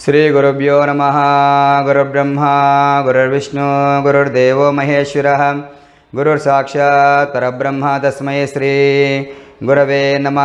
శ్రీగురుభ్యో నమ గురుబ్రహ్మ గురుర్విష్ణు గురుర్దేవో మహేశ్వర గురుర్సాక్షాత్ పరబ్రహ్మ తస్మై శ్రీ గురవే నమ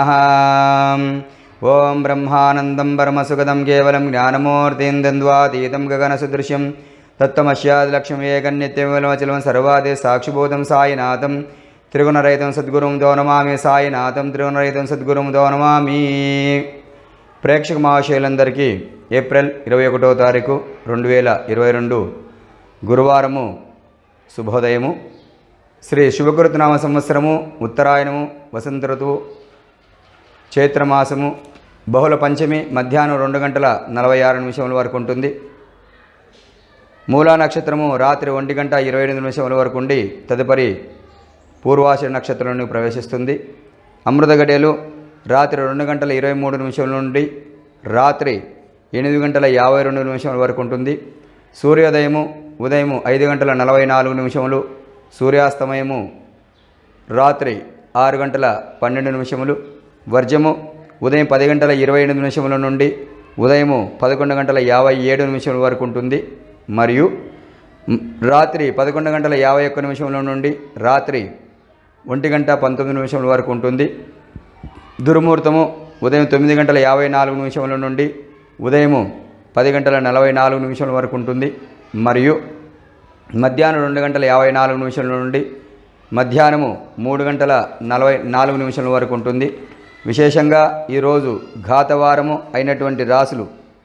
ఓం బ్రహ్మానందం పరమసుగదం కేవలం జ్ఞానమూర్తిం ద్వంద్వాతీతం గగనసదృశ్యం తత్వమస్యాదిలక్ష్మీకన్నిత్యమచలం సర్వాదే సాక్షిబోధం సాయినాథం త్రిగుణరహితం సద్గురుం దోనమామి సాయినాథం త్రిగుణరహితం సద్గురుం దోనమామి ప్రేక్షక మహాశయులందరికీ ఏప్రిల్ ఇరవై ఒకటో తారీఖు రెండు వేల ఇరవై రెండు గురువారము శుభోదయము శ్రీ శుభకృతనామ సంవత్సరము ఉత్తరాయణము వసంత ఋతువు చైత్రమాసము బహుళ పంచమి మధ్యాహ్నం రెండు గంటల నలభై ఆరు నిమిషముల వరకు ఉంటుంది మూలా నక్షత్రము రాత్రి ఒంటి గంట ఇరవై ఎనిమిది నిమిషముల వరకు ఉండి తదుపరి పూర్వాష నక్షత్రంలోకి ప్రవేశిస్తుంది అమృత గడియలు రాత్రి రెండు గంటల ఇరవై మూడు నిమిషముల నుండి రాత్రి ఎనిమిది గంటల యాభై రెండు నిమిషముల వరకు ఉంటుంది సూర్యోదయము ఉదయము ఐదు గంటల నలభై నాలుగు నిమిషములు సూర్యాస్తమయము రాత్రి ఆరు గంటల పన్నెండు నిమిషములు వర్జము ఉదయం పది గంటల ఇరవై ఎనిమిది నిమిషముల నుండి ఉదయము పదకొండు గంటల యాభై ఏడు నిమిషముల వరకు ఉంటుంది మరియు మ్, రాత్రి పదకొండు గంటల యాభై ఒక్క నిమిషముల నుండి రాత్రి ఒంటి గంట పంతొమ్మిది నిమిషముల వరకు ఉంటుంది దుర్ముహూర్తము ఉదయం తొమ్మిది గంటల యాభై నాలుగు నిమిషముల నుండి ఉదయము పది గంటల నలభై నాలుగు నిమిషముల వరకు ఉంటుంది మరియు మధ్యాహ్నం రెండు గంటల యాభై నాలుగు నిమిషముల నుండి మధ్యాహ్నము మూడు గంటల నలభై నాలుగు నిమిషముల వరకు ఉంటుంది విశేషంగా ఈరోజు ఘాతవారము అయినటువంటి రాసులు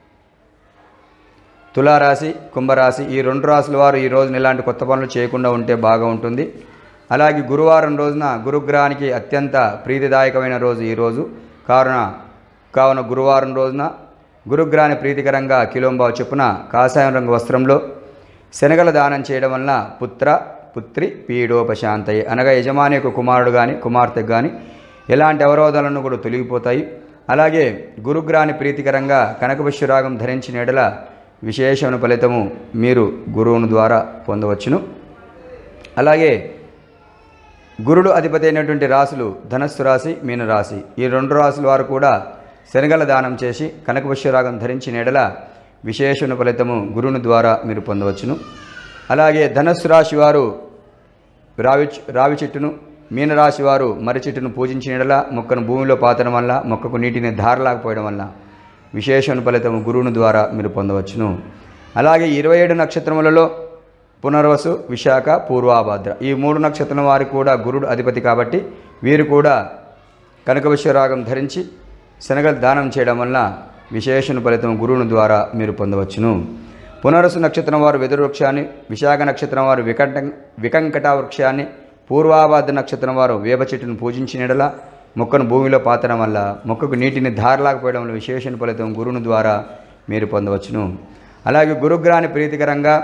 తులారాశి కుంభరాశి ఈ రెండు రాశుల వారు ఈ రోజున ఇలాంటి కొత్త పనులు చేయకుండా ఉంటే బాగా ఉంటుంది అలాగే గురువారం రోజున గురుగ్రహానికి అత్యంత ప్రీతిదాయకమైన రోజు ఈ రోజు కావున కావున గురువారం రోజున గురుగ్రహాన్ని ప్రీతికరంగా కిలోంబావు చొప్పున కాషాయం రంగు వస్త్రంలో శనగల దానం చేయడం వలన పుత్ర పుత్రి పీడోపశాంతయి అనగా యజమాని యొక్క కుమారుడు కానీ కుమార్తెకు కానీ ఎలాంటి అవరోధాలను కూడా తొలగిపోతాయి అలాగే గురుగ్రహాన్ని ప్రీతికరంగా కనకపుష్యరాగం ధరించిన ఎడల విశేషమైన ఫలితము మీరు గురువుని ద్వారా పొందవచ్చును అలాగే గురుడు అధిపతి అయినటువంటి రాశులు ధనస్సు రాశి మీనరాశి ఈ రెండు రాశుల వారు కూడా శనగల దానం చేసి కనకపుష్యరాగం ధరించిన ఎడల విశేషణ ఫలితము గురువుని ద్వారా మీరు పొందవచ్చును అలాగే ధనస్సు రాశి వారు రావి రావి చెట్టును మీనరాశి వారు మర్రి చెట్టును పూజించిన ఎడల మొక్కను భూమిలో పాతడం వల్ల మొక్కకు నీటిని ధారలాకపోయడం వల్ల విశేషణ ఫలితము గురువుని ద్వారా మీరు పొందవచ్చును అలాగే ఇరవై ఏడు నక్షత్రములలో పునర్వసు విశాఖ పూర్వాభాద్ర ఈ మూడు నక్షత్రం వారికి కూడా గురుడు అధిపతి కాబట్టి వీరు కూడా కనకవిశ్వరాగం ధరించి శనగలు దానం చేయడం వల్ల విశేషణ ఫలితం గురువుని ద్వారా మీరు పొందవచ్చును పునరసు నక్షత్రం వారు వెదురు వృక్షాన్ని విశాఖ నక్షత్రం వారు వికంట వికంకట వృక్షాన్ని పూర్వాభాద్ర నక్షత్రం వారు వేప చెట్టును పూజించిన ఎడల మొక్కను భూమిలో పాతడం వల్ల మొక్కకు నీటిని ధారలాకపోయడం వల్ల విశేషణ ఫలితం గురువుని ద్వారా మీరు పొందవచ్చును అలాగే గురుగ్రహాన్ని ప్రీతికరంగా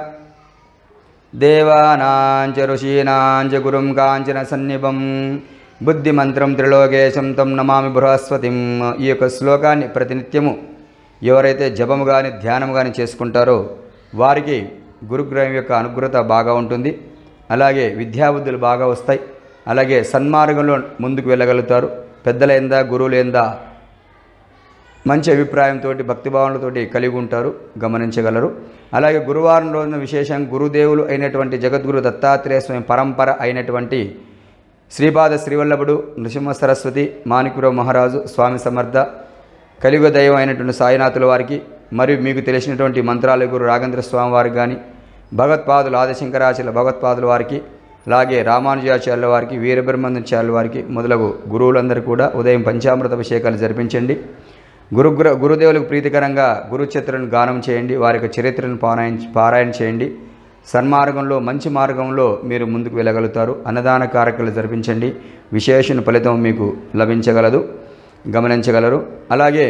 దేవానాంచ ఋషీనాంచ గురుం కాంచన సన్నిభం బుద్ధిమంత్రం త్రిలోకేశం తం నమామి బృహస్పతిం ఈ యొక్క శ్లోకాన్ని ప్రతినిత్యము ఎవరైతే జపము కానీ ధ్యానం కానీ చేసుకుంటారో వారికి గురుగ్రహం యొక్క అనుగ్రహత బాగా ఉంటుంది అలాగే విద్యాబుద్ధులు బాగా వస్తాయి అలాగే సన్మార్గంలో ముందుకు వెళ్ళగలుగుతారు పెద్దలైందా గురువులేందా మంచి అభిప్రాయంతో భక్తిభావనలతోటి కలిగి ఉంటారు గమనించగలరు అలాగే గురువారం రోజున విశేషంగా గురుదేవులు అయినటువంటి జగద్గురు దత్తాత్రేయ స్వామి పరంపర అయినటువంటి శ్రీపాద శ్రీవల్లభుడు నృసింహ సరస్వతి మాణికురావు మహారాజు స్వామి సమర్థ కలియుగ దైవం అయినటువంటి సాయినాథుల వారికి మరియు మీకు తెలిసినటువంటి మంత్రాల గురు రాఘేంద్ర స్వామి వారికి కానీ భగవత్పాదులు ఆదిశంకరాచార్య భగవత్పాదుల వారికి అలాగే రామానుజాచార్యుల వారికి వీరబ్రహ్మణాచార్యుల వారికి మొదలగు గురువులందరూ కూడా ఉదయం పంచామృత అభిషేకాలు జరిపించండి గురుగ్ర గురుదేవులకు ప్రీతికరంగా గురుచిత్రను గానం చేయండి వారి యొక్క చరిత్రను పారాయణ పారాయణ చేయండి సన్మార్గంలో మంచి మార్గంలో మీరు ముందుకు వెళ్ళగలుగుతారు అన్నదాన కార్యక్రమాలు జరిపించండి విశేషణ ఫలితం మీకు లభించగలదు గమనించగలరు అలాగే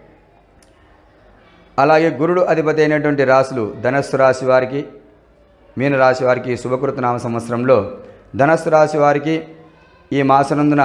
అలాగే గురుడు అధిపతి అయినటువంటి రాశులు ధనస్సు రాశి వారికి మీనరాశి వారికి శుభకృత నామ సంవత్సరంలో ధనస్సు రాశి వారికి ఈ మాసనందున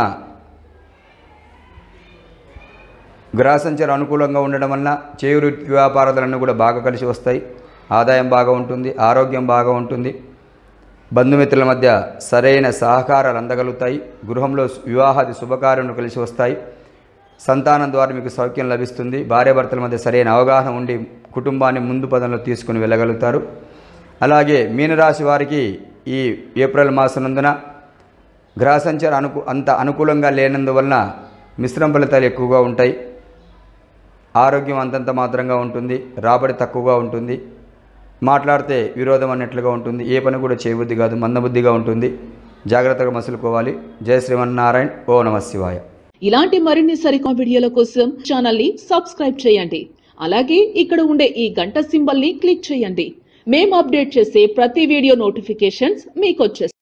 గ్రహ సంచారం అనుకూలంగా ఉండడం వలన చేయి వృత్తి వ్యాపారాలన్నీ కూడా బాగా కలిసి వస్తాయి ఆదాయం బాగా ఉంటుంది ఆరోగ్యం బాగా ఉంటుంది బంధుమిత్రుల మధ్య సరైన సహకారాలు అందగలుగుతాయి గృహంలో వివాహాది శుభకార్యములు కలిసి వస్తాయి సంతానం ద్వారా మీకు సౌఖ్యం లభిస్తుంది భార్యాభర్తల మధ్య సరైన అవగాహన ఉండి కుటుంబాన్ని ముందు పదంలో తీసుకుని వెళ్ళగలుగుతారు అలాగే మీనరాశి వారికి ఈ ఏప్రిల్ మాసనందున గ్రహ సంచారం అనుకు అంత అనుకూలంగా లేనందువలన మిశ్రమ ఫలితాలు ఎక్కువగా ఉంటాయి ఆరోగ్యం అంతంత మాత్రంగా ఉంటుంది రాబడి తక్కువగా ఉంటుంది మాట్లాడితే విరోధం అన్నట్లుగా ఉంటుంది ఏ పని కూడా చేయబుద్ధి కాదు మందబుద్ధిగా ఉంటుంది జాగ్రత్తగా మసులుకోవాలి జయ శ్రీమన్నారాయణ ఓ నమ శివాయ ఇలాంటి మరిన్ని సరికొత్త వీడియోల కోసం ఛానల్ ని సబ్స్క్రైబ్ చేయండి అలాగే ఇక్కడ ఉండే ఈ గంట సింబల్ ని క్లిక్ చేయండి మేము అప్డేట్ చేసే ప్రతి వీడియో నోటిఫికేషన్స్ మీకు వచ్చేస్తాయి